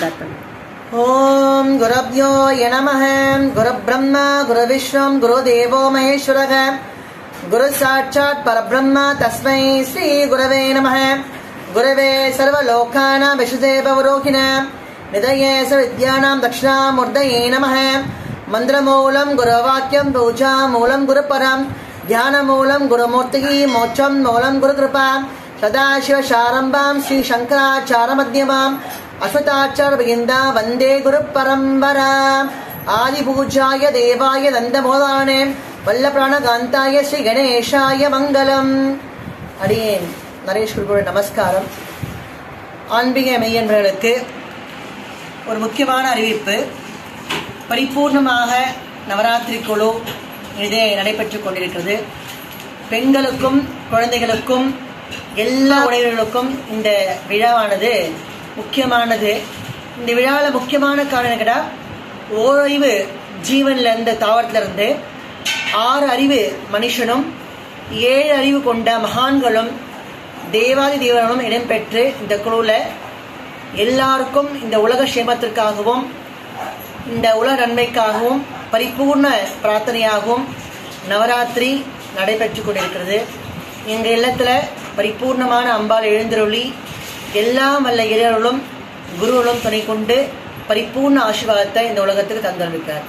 start பண்ணு ॐ गुरभ्यो य नमः गुरुब्रह्मा गुरुविश्वं गुरुदेवो महेश्वरः गुरुसाक्षात् परब्रह्म तस्मै श्रीगुरवे नमः गुरवे सर्वलोकानां विशुदेवरोहिण निधये सर्वविद्यानां दक्षिणामूर्तये नमः मन्त्रमूलं गुरुवाक्यं पूजामूलं गुरुपरं ध्यानमूलं गुरुमूर्तिः मोक्षं मूलं गुरुकृपा सदाशिवशारम्भां श्रीशङ्कराचार्यमध्यमाम् अश्वताचार्यविन्दा वन्दे गुरुपरम्परा आदिपूजाय देवाय नन्दमोदाने वल्लप्राणकान्ताय श्रीगणेशाय मङ्गलम् அடியேன் நரேஷ் குருகுரு நமஸ்காரம் ஆன்மீக மெய்யன்பர்களுக்கு ஒரு முக்கியமான அறிவிப்பு பரிபூர்ணமாக நவராத்திரி குழு இதே நடைபெற்றுக் கொண்டிருக்கிறது பெண்களுக்கும் குழந்தைகளுக்கும் எல்லா உடையவர்களுக்கும் இந்த விழாவானது முக்கியமானது இந்த விழாவில் முக்கியமான காரணம் கேட்டா ஓரறிவு ஜீவன்ல இருந்து தாவரத்துல இருந்து ஆறு அறிவு மனுஷனும் ஏழு அறிவு கொண்ட மகான்களும் தேவாதி தேவர்களும் இடம்பெற்று இந்த குழுவில் எல்லாருக்கும் இந்த உலக சேமத்திற்காகவும் இந்த உலக நன்மைக்காகவும் பரிபூர்ண பிரார்த்தனையாகவும் நவராத்திரி நடைபெற்று கொண்டிருக்கிறது எங்கள் இல்லத்தில் பரிபூர்ணமான அம்பாள் எழுந்தருளி எல்லாம் வல்ல இளைஞர்களும் குருகளும் துணை கொண்டு பரிபூர்ண ஆசீர்வாதத்தை இந்த உலகத்துக்கு தந்தளிக்கிறார்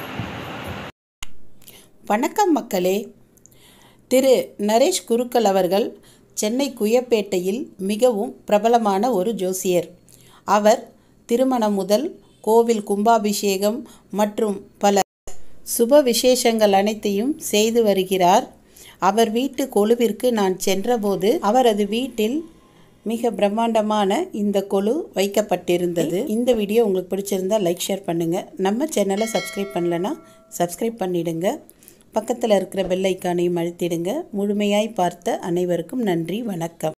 வணக்கம் மக்களே திரு நரேஷ் குருக்கள் அவர்கள் சென்னை குயப்பேட்டையில் மிகவும் பிரபலமான ஒரு ஜோசியர் அவர் திருமணம் முதல் கோவில் கும்பாபிஷேகம் மற்றும் பல சுப விசேஷங்கள் அனைத்தையும் செய்து வருகிறார் அவர் வீட்டு கொலுவிற்கு நான் சென்றபோது அவரது வீட்டில் மிக பிரம்மாண்டமான இந்த கொலு வைக்கப்பட்டிருந்தது இந்த வீடியோ உங்களுக்கு பிடிச்சிருந்தா லைக் ஷேர் பண்ணுங்கள் நம்ம சேனலை சப்ஸ்கிரைப் பண்ணலனா சப்ஸ்கிரைப் பண்ணிடுங்க பக்கத்தில் இருக்கிற பெல் ஐக்கானையும் அழுத்திடுங்க முழுமையாய் பார்த்த அனைவருக்கும் நன்றி வணக்கம்